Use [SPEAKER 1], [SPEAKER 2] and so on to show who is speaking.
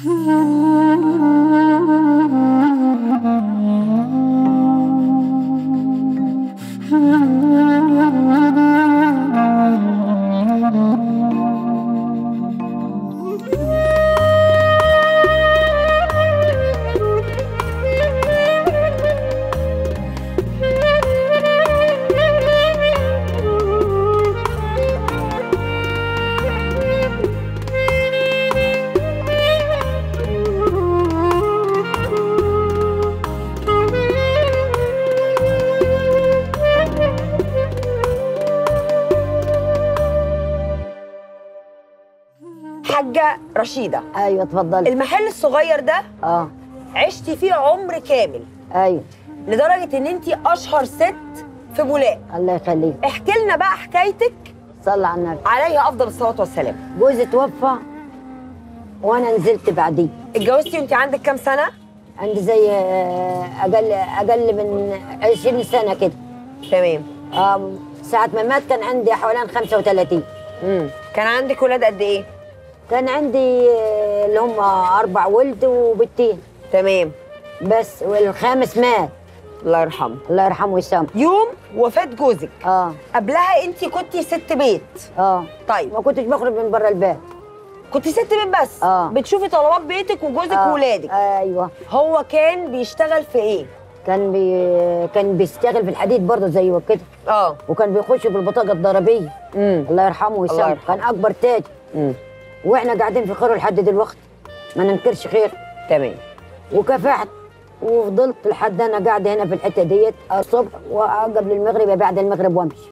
[SPEAKER 1] حاجه رشيده
[SPEAKER 2] ايوه اتفضلي
[SPEAKER 1] المحل الصغير ده
[SPEAKER 2] اه
[SPEAKER 1] عشتي فيه عمر كامل
[SPEAKER 2] ايوه
[SPEAKER 1] لدرجه ان انت اشهر ست في بولاق
[SPEAKER 2] الله يخليك
[SPEAKER 1] احكي لنا بقى حكايتك
[SPEAKER 2] صلى على النبي
[SPEAKER 1] عليه افضل الصلاه والسلام
[SPEAKER 2] جوزي توفى وانا نزلت بعديه
[SPEAKER 1] اتجوزتي وانت عندك كام سنه
[SPEAKER 2] عندي زي آه، اقل اقل من 20 سنه كده
[SPEAKER 1] تمام
[SPEAKER 2] آه ساعة ما مات كان عندي حوالي 35
[SPEAKER 1] امم كان عندك ولاد قد ايه
[SPEAKER 2] كان عندي آه، اللي هم أربع ولد وبنتين
[SPEAKER 1] تمام
[SPEAKER 2] بس والخامس مات
[SPEAKER 1] الله يرحمه
[SPEAKER 2] الله يرحمه ويسامحه
[SPEAKER 1] يوم وفاه جوزك
[SPEAKER 2] اه
[SPEAKER 1] قبلها انت كنتي ست بيت
[SPEAKER 2] اه
[SPEAKER 1] طيب
[SPEAKER 2] ما كنتش بخرج من بره البيت
[SPEAKER 1] كنت ست بيت بس
[SPEAKER 2] آه.
[SPEAKER 1] بتشوفي طلبات بيتك وجوزك
[SPEAKER 2] آه.
[SPEAKER 1] وولادك
[SPEAKER 2] ايوه
[SPEAKER 1] هو كان بيشتغل في ايه
[SPEAKER 2] كان بي كان بيشتغل في الحديد برضه زي كده
[SPEAKER 1] اه
[SPEAKER 2] وكان بيخش بالبطاقه الضريبيه
[SPEAKER 1] امم
[SPEAKER 2] الله يرحمه ويسامحه
[SPEAKER 1] يرحمه.
[SPEAKER 2] كان اكبر تاج
[SPEAKER 1] امم
[SPEAKER 2] واحنا قاعدين في خيره لحد دلوقتي ما ننكرش خير
[SPEAKER 1] تمام
[SPEAKER 2] وكافحت وفضلت لحد انا قاعده هنا في الحته ديت الصبح وقبل المغرب بعد المغرب وامشي